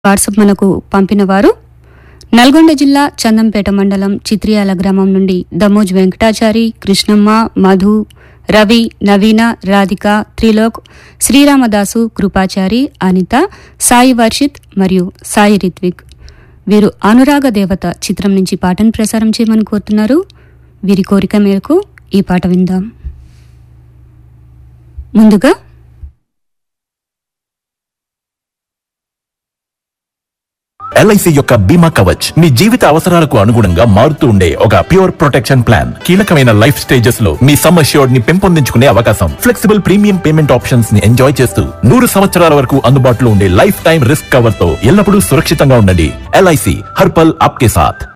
WhatsApp మనకు పంపిన వారు నల్గొండ జిల్లా చందంపేట మండలం చిత్రియాల గ్రామం నుండి దమోజ్ వెంకటాచారి కృష్ణమ్మ మధు రవి నవీన రాధిక త్రిలోక్ శ్రీరామదాసు కృపాచారి అనిత సాయి వర్షిత్ మరియు సాయి రిత్విక్ వీరు అనురాగ దేవత చిత్రం నుంచి పాటను ప్రసారం చేయమని కోరుతున్నారు వీరి కోరిక మేరకు ఈ పాట విందాం ముందుగా ఎల్ఐసి యొక్క బీమా కవచ్ మీ జీవిత అవసరాలకు అనుగుణంగా మారుతూ ఉండే ఒక ప్యూర్ ప్రొటెక్షన్ ప్లాన్ కీలకమైన లైఫ్ స్టేజెస్ లో మీ సమ్ అష్యూర్డ్ ని పెంపొందించుకునే అవకాశం ఫ్లెక్సిబుల్ ప్రీమియం పేమెంట్ ఆప్షన్స్ ని ఎంజాయ్ చేస్తూ నూరు సంవత్సరాల వరకు అందుబాటులో ఉండే లైఫ్ టైం రిస్క్ కవర్ తో ఎల్లప్పుడూ సురక్షితంగా ఉండండి ఎల్ఐసి హర్పల్ ఆప్కే సాథ్